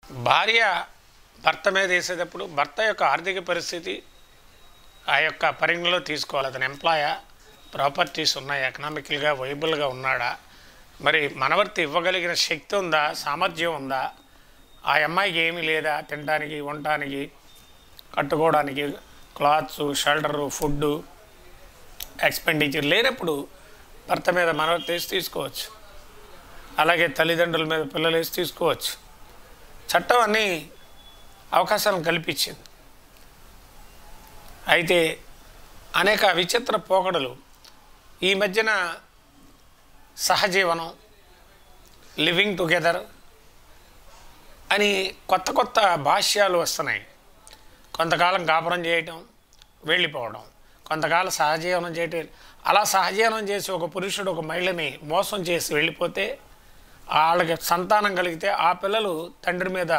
భార్య భర్త మీద వేసేటప్పుడు భర్త యొక్క ఆర్థిక పరిస్థితి ఆ యొక్క పరిగణలో తీసుకోవాలి అతను ఎంప్లాయా ప్రాపర్టీస్ ఉన్నాయి ఎకనామికల్గా వైబుల్గా ఉన్నాడా మరి మనవర్తి ఇవ్వగలిగిన శక్తి ఉందా సామర్థ్యం ఉందా ఆ అమ్మాయికి ఏమీ లేదా తినడానికి ఉండటానికి కట్టుకోవడానికి క్లాత్స్ షెల్టరు ఫుడ్డు ఎక్స్పెండిచర్ లేనప్పుడు భర్త మీద మనవర్తి వేసి తీసుకోవచ్చు అలాగే తల్లిదండ్రుల మీద పిల్లలు వేసి తీసుకోవచ్చు చట్టం అన్ని అవకాశాలను కల్పించింది అయితే అనేక విచిత్ర పోకడలు ఈ మధ్యన సహజీవనం లివింగ్ టుగెదర్ అని కొత్త కొత్త భాష్యాలు వస్తున్నాయి కొంతకాలం కాపురం చేయటం వెళ్ళిపోవడం కొంతకాలం సహజీవనం చేయటం అలా సహజీవనం చేసి ఒక పురుషుడు ఒక మహిళని మోసం చేసి వెళ్ళిపోతే వాళ్ళకి సంతానం కలిగితే ఆ పిల్లలు తండ్రి మీద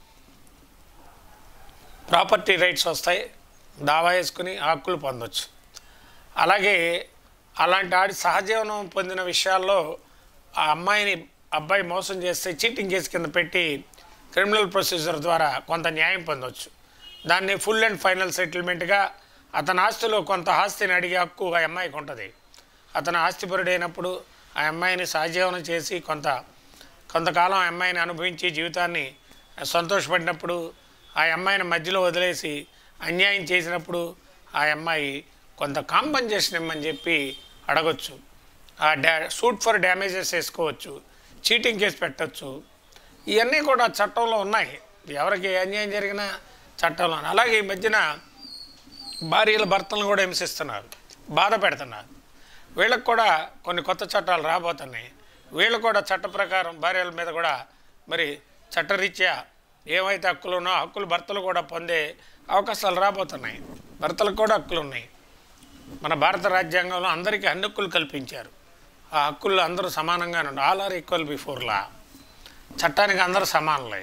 ప్రాపర్టీ రైట్స్ వస్తాయి దావా వేసుకుని హక్కులు పొందొచ్చు అలాగే అలాంటి ఆడి సహజీవనం పొందిన విషయాల్లో ఆ అమ్మాయిని అబ్బాయి మోసం చేస్తే చీటింగ్ కేసు కింద పెట్టి క్రిమినల్ ప్రొసీజర్ ద్వారా కొంత న్యాయం పొందొచ్చు దాన్ని ఫుల్ అండ్ ఫైనల్ సెటిల్మెంట్గా అతని ఆస్తిలో కొంత ఆస్తిని అడిగే హక్కు ఆ అమ్మాయికి ఉంటుంది అతను ఆస్తిపరుడైనప్పుడు ఆ అమ్మాయిని సహజీవనం చేసి కొంత కొంతకాలం ఆ అమ్మాయిని అనుభవించి జీవితాన్ని సంతోషపడినప్పుడు ఆ అమ్మాయిని మధ్యలో వదిలేసి అన్యాయం చేసినప్పుడు ఆ అమ్మాయి కొంత కాంపన్సేషన్ ఇమ్మని చెప్పి అడగొచ్చు ఆ డా సూట్ ఫర్ డ్యామేజెస్ వేసుకోవచ్చు చీటింగ్ కేసు పెట్టచ్చు ఇవన్నీ కూడా చట్టంలో ఉన్నాయి ఎవరికి ఏ అన్యాయం జరిగినా చట్టంలో ఉన్నాయి. అలాగే ఈ మధ్యన భార్యల భర్తలను కూడా హింసిస్తున్నారు బాధ పెడుతున్నారు వీళ్ళకి కూడా కొన్ని కొత్త చట్టాలు రాబోతున్నాయి వీళ్ళు కూడా చట్ట ప్రకారం భార్యల మీద కూడా మరి చట్టరీత్యా ఏమైతే హక్కులు ఉన్నో ఆ హక్కులు భర్తలు కూడా పొందే అవకాశాలు రాబోతున్నాయి భర్తలకు కూడా హక్కులు ఉన్నాయి మన భారత రాజ్యాంగంలో అందరికీ అన్ని హక్కులు కల్పించారు ఆ హక్కుల్లో అందరూ సమానంగానే ఉండాలి all are equal before law చట్టానికి అందరూ సమానులే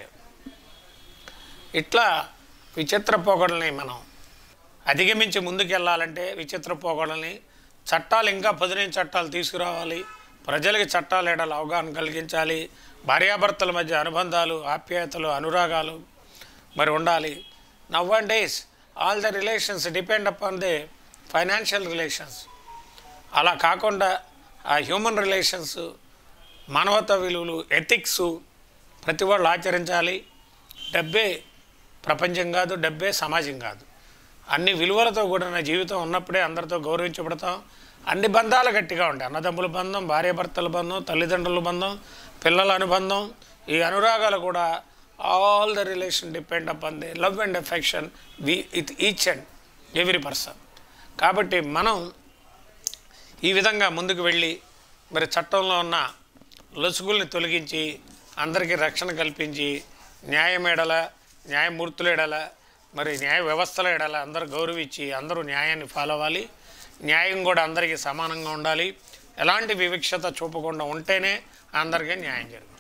ఇట్లా విచిత్ర పోకడల్ని మనం అధిగమించి ముందుకెళ్ళాలంటే విచిత్ర పోకడల్ని చట్టాలు ఇంకా పదునైన చట్టాలు తీసుకురావాలి ప్రజలకి చట్టాలు ఏడాలి అవగాహన కలిగించాలి భార్యాభర్తల మధ్య అనుబంధాలు ఆప్యాయతలు అనురాగాలు మరి ఉండాలి nowadays all the relations depend upon the financial relations అలా కాకుండా ఆ హ్యూమన్ రిలేషన్స్ మానవత విలువలు ఎథిక్స్ ప్రతి వాళ్ళు ఆచరించాలి డబ్బే ప్రపంచం కాదు డబ్బే సమాజం కాదు అన్ని విలువలతో కూడిన జీవితం ఉన్నప్పుడే అందరితో గౌరవించబడతాం అన్ని బంధాలు గట్టిగా ఉంటాయి అన్నదమ్ముల బంధం భార్యాభర్తల బంధం తల్లిదండ్రుల బంధం పిల్లల అనుబంధం ఈ అనురాగాలు కూడా all the relation depend upon the love and affection with each and every person కాబట్టి మనం ఈ విధంగా ముందుకు వెళ్ళి మరి చట్టంలో ఉన్న లొసుగుల్ని తొలగించి అందరికీ రక్షణ కల్పించి న్యాయం ఎడల న్యాయమూర్తుల ఎడల మరి న్యాయ వ్యవస్థల ఎడల అందరూ గౌరవించి అందరూ న్యాయాన్ని ఫాలో అవ్వాలి న్యాయం కూడా అందరికీ సమానంగా ఉండాలి ఎలాంటి వివక్షత చూపకుండా ఉంటేనే అందరికీ న్యాయం జరుగుతుంది